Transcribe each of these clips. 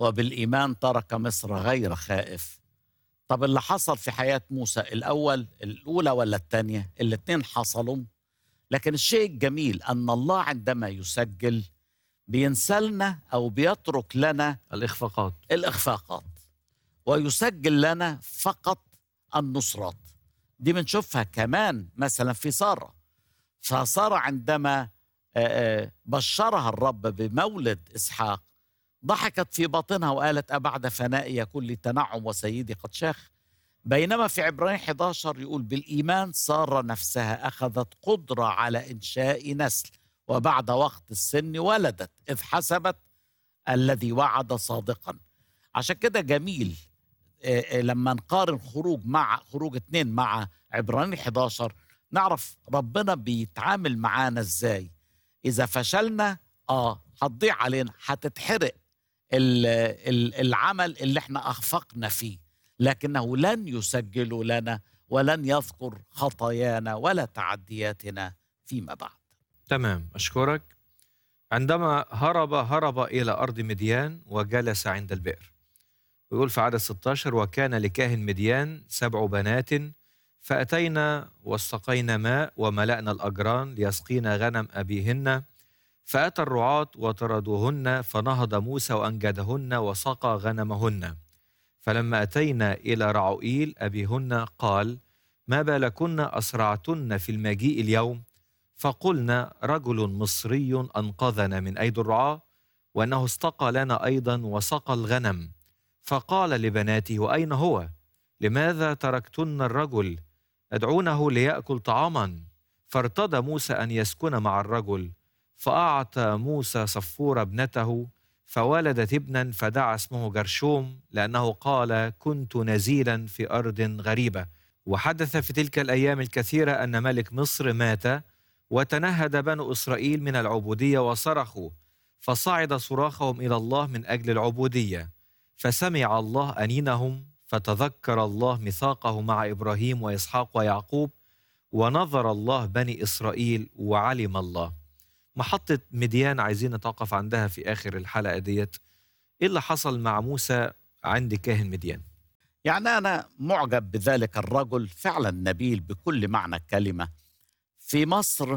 وبالإيمان ترك مصر غير خائف طب اللي حصل في حياة موسى الأول الأولى ولا الثانية الاثنين حصلوا لكن الشيء الجميل أن الله عندما يسجل بينسلنا أو بيترك لنا الإخفاقات الإخفاقات ويسجل لنا فقط النصرات دي بنشوفها كمان مثلا في سارة فسارة عندما آه، آه، بشرها الرب بمولد إسحاق ضحكت في باطنها وقالت أبعد فنائي يكون لي تنعم وسيدي قد شاخ بينما في عبرانيين 11 يقول بالإيمان سارة نفسها أخذت قدرة على إنشاء نسل وبعد وقت السن ولدت إذ حسبت الذي وعد صادقا عشان كده جميل آه، آه، لما نقارن خروج مع خروج اتنين مع عبرانيين 11 نعرف ربنا بيتعامل معانا ازاي اذا فشلنا اه هتضيع علينا هتتحرق ال- ال- العمل اللي احنا اخفقنا فيه لكنه لن يسجل لنا ولن يذكر خطايانا ولا تعدياتنا فيما بعد تمام أشكرك عندما هرب هرب إلى أرض مديان وجلس عند البئر ويقول في عدد 16 وكان لكاهن مديان سبع بنات فأتينا واستقينا ماء وملأنا الأجران ليسقينا غنم أبيهن فأتى الرعاة وطردوهن فنهض موسى وأنجدهن وسقى غنمهن فلما أتينا إلى رعوئيل أبيهن قال ما بالكن أسرعتن في المجيء اليوم فقلنا رجل مصري أنقذنا من أيدي الرعاة وأنه استقى لنا أيضا وسقى الغنم فقال لبناته وأين هو؟ لماذا تركتن الرجل؟ ادعونه ليأكل طعاما فارتضى موسى أن يسكن مع الرجل فأعطى موسى صفور ابنته فولدت ابنا فدعا اسمه جرشوم لأنه قال كنت نزيلا في أرض غريبة وحدث في تلك الأيام الكثيرة أن ملك مصر مات وتنهد بنو إسرائيل من العبودية وصرخوا فصعد صراخهم إلى الله من أجل العبودية فسمع الله أنينهم فتذكر الله ميثاقه مع إبراهيم وإسحاق ويعقوب ونظر الله بني إسرائيل وعلم الله محطة مديان عايزين نتوقف عندها في آخر الحلقة ديت إيه اللي حصل مع موسى عند كاهن مديان يعني أنا معجب بذلك الرجل فعلا نبيل بكل معنى الكلمة في مصر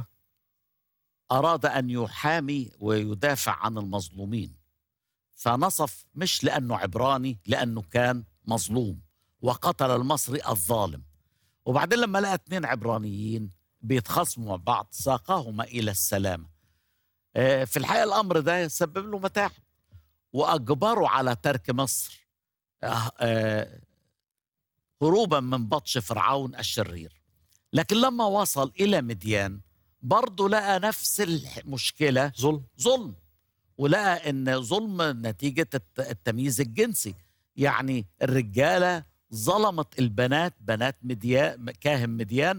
أراد أن يحامي ويدافع عن المظلومين فنصف مش لأنه عبراني لأنه كان مظلوم وقتل المصري الظالم وبعدين لما لقى اتنين عبرانيين بيتخاصموا مع بعض ساقاهما إلى السلامة آه، في الحقيقة الأمر ده سبب له متاعب وأجبره على ترك مصر آه، آه، هروبا من بطش فرعون الشرير لكن لما وصل إلى مديان برضه لقى نفس المشكلة ظلم ظلم ولقى ان ظلم نتيجه الت- التمييز الجنسي يعني الرجاله ظلمت البنات بنات مديان كاهن مديان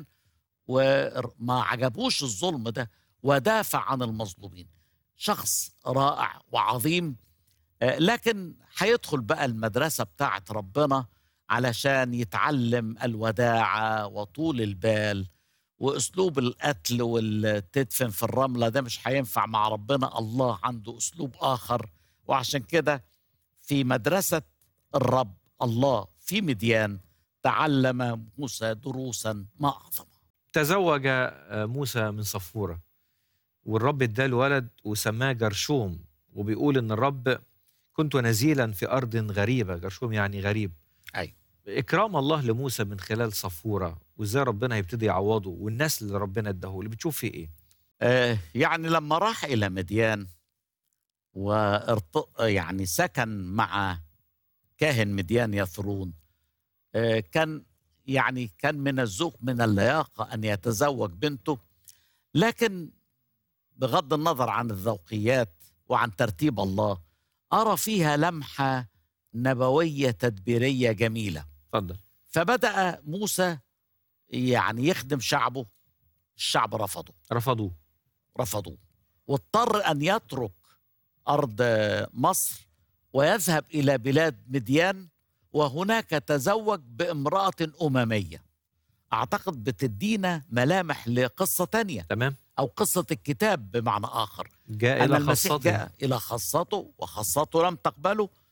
وما عجبوش الظلم ده ودافع عن المظلومين شخص رائع وعظيم آه، لكن هيدخل بقى المدرسه بتاعت ربنا علشان يتعلم الوداعه وطول البال واسلوب القتل والتدفن في الرمله ده مش هينفع مع ربنا الله عنده اسلوب اخر وعشان كده في مدرسه الرب الله في مديان تعلم موسى دروسا ما اعظمها تزوج آه، موسى من صفورة والرب اداله ولد وسماه جرشوم وبيقول ان الرب كنت نزيلا في ارض غريبه جرشوم يعني غريب أيوة. اكرام الله لموسى من خلال صفوره وازاي ربنا هيبتدي يعوضه والنسل اللي ربنا اداه اللي بتشوف فيه ايه آه يعني لما راح الى مديان وارت... يعني سكن مع كاهن مديان يثرون آه كان يعني كان من الذوق من اللياقه ان يتزوج بنته لكن بغض النظر عن الذوقيات وعن ترتيب الله ارى فيها لمحه نبويه تدبيريه جميله اتفضل فبدا موسى يعني يخدم شعبه الشعب رفضه رفضوه رفضوه واضطر ان يترك ارض مصر ويذهب الى بلاد مديان وهناك تزوج بامراه امميه اعتقد بتدينا ملامح لقصه تانية تمام او قصه الكتاب بمعنى اخر جاء ان الى المسيح خاصته جاء الى خاصته وخاصته لم تقبله